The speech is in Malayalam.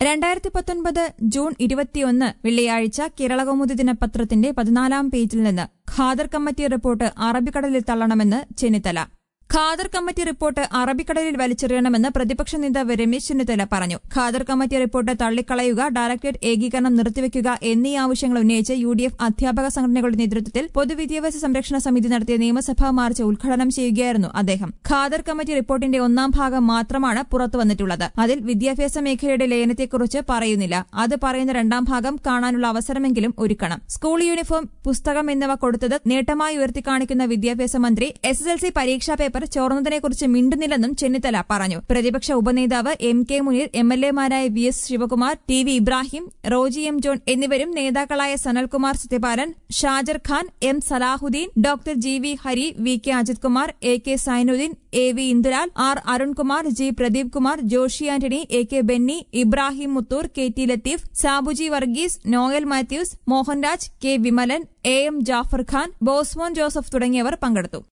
രണ്ടായിരത്തി പത്തൊൻപത് ജൂൺ ഇരുപത്തിയൊന്ന് വെള്ളിയാഴ്ച കേരളകൗമുദി ദിനപത്രത്തിന്റെ പതിനാലാം പേജിൽ നിന്ന് ഖാദർ കമ്മിറ്റി റിപ്പോർട്ട് അറബിക്കടലിൽ തള്ളണമെന്ന് ചെന്നിത്തല ഖാദർ കമ്മിറ്റി റിപ്പോർട്ട് അറബിക്കടലിൽ വലിച്ചെറിയണമെന്ന് പ്രതിപക്ഷ നേതാവ് രമേശ് ചെന്നിത്തല പറഞ്ഞു ഖാദർ കമ്മിറ്റി റിപ്പോർട്ട് തള്ളിക്കളയുക ഡയറക്ടറേറ്റ് ഏകീകരണം നിർത്തിവെക്കുക എന്നീ ആവശ്യങ്ങൾ ഉന്നയിച്ച് യു ഡി എഫ് അധ്യാപക സംഘടനകളുടെ നേതൃത്വത്തിൽ പൊതുവിദ്യാഭ്യാസ സംരക്ഷണ സമിതി നടത്തിയ നിയമസഭാ മാർച്ച് ഉദ്ഘാടനം ചെയ്യുകയായിരുന്നു അദ്ദേഹം ഖാദർ കമ്മിറ്റി റിപ്പോർട്ടിന്റെ ഒന്നാം ഭാഗം മാത്രമാണ് പുറത്തു വന്നിട്ടുള്ളത് അതിൽ വിദ്യാഭ്യാസ മേഖലയുടെ ലയനത്തെക്കുറിച്ച് പറയുന്നില്ല അത് പറയുന്ന രണ്ടാം ഭാഗം കാണാനുള്ള അവസരമെങ്കിലും ഒരുക്കണം സ്കൂൾ യൂണിഫോം പുസ്തകം എന്നിവ കൊടുത്തത് നേട്ടമായി ഉയർത്തിക്കാണിക്കുന്ന വിദ്യാഭ്യാസ മന്ത്രി എസ് എസ് എൽ സി പരീക്ഷാ പേപ്പർ ചോർന്നതിനെക്കുറിച്ച് മിണ്ടുന്നില്ലെന്നും ചെന്നിത്തല പറഞ്ഞു പ്രതിപക്ഷ ഉപനേതാവ് M K Muneer M L എമാരായ V S Sivakumar T V Ibrahim Roji M John എന്നിവരും നേതാക്കളായ Sanalkumar Sathyapalan Shajar Khan M Salahuddin doctor G V Hari V K Ajith Kumar A K Sainuddin A V Indulal R Arunkumar G Pradeep Kumar Joshy Antony A K Benny Ibrahim Muthoor K T Latheef Sabuji Varghese Noel Mathews Mohanraj K Vimalan A M Jafar Khan Bosmon Joseph തുടങ്ങിയവർ പങ്കെടുത്തു